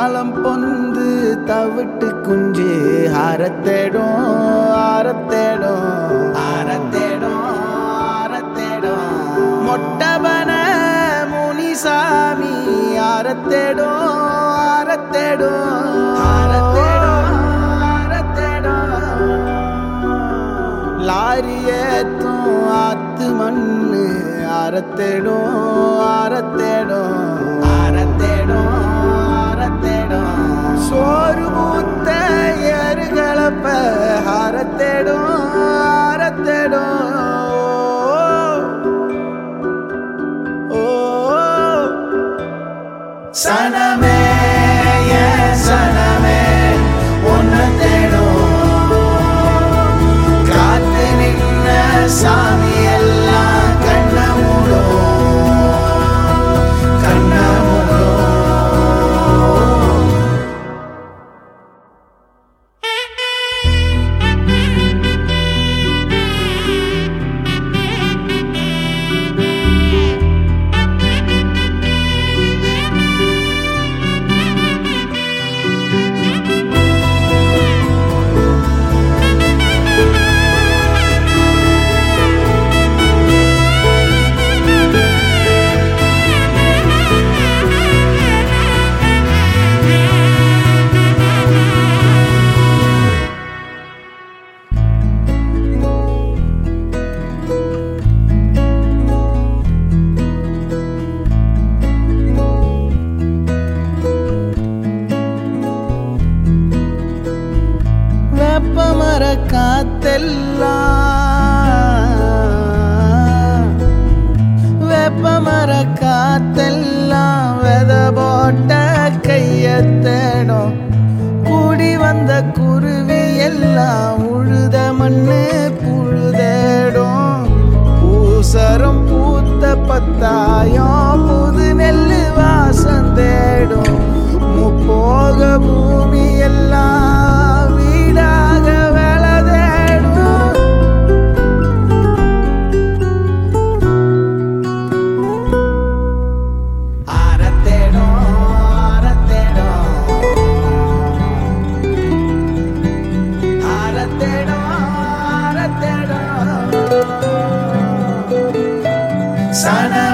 தாளம் பொந்து தவிட்டு குஞ்சு ஆரத்தேடும் ஆரத்தேடும் ஆரத்தேடும் ஆரத்தேடும் மொட்டபன முனிசாமி ஆரத்தேடும் ஆரத்தேடும் ஆரத்தேடும் ஆரத்தேடும் லாரி ஏத்தும் ஆத்து மண்ணு அறத்தேடும் அறத்தேடும் அறத்தேடும் அறத்தேடும் சோறு மூத்த ஏறுகளப்ப அறத்தேடும் அறத்தேடும் ஓ சனமே என் சனமே ஒன்ன தேடும் காத்து நின்ன சாமி எல்லாம் கண்ண மூடும் கண்ண மூடும் வேப்பமர காத்தெல்லாம் வேப்பமர காத்தெல்லாம் வெத போட்ட கைய தேடும் கூடி வந்த குருவி எல்லாம் உழுத மண்ணு புழுதேடும் பூசரம் பூத்த பத்தாயம் புது நெல்லு வாசம் தேடும் முப்போக பூமி எல்லாம் வீடாக வேலை தேடும் அறத்தேடும் அறத்தேடும் அறத்தேடும் அறத்தேடும் சன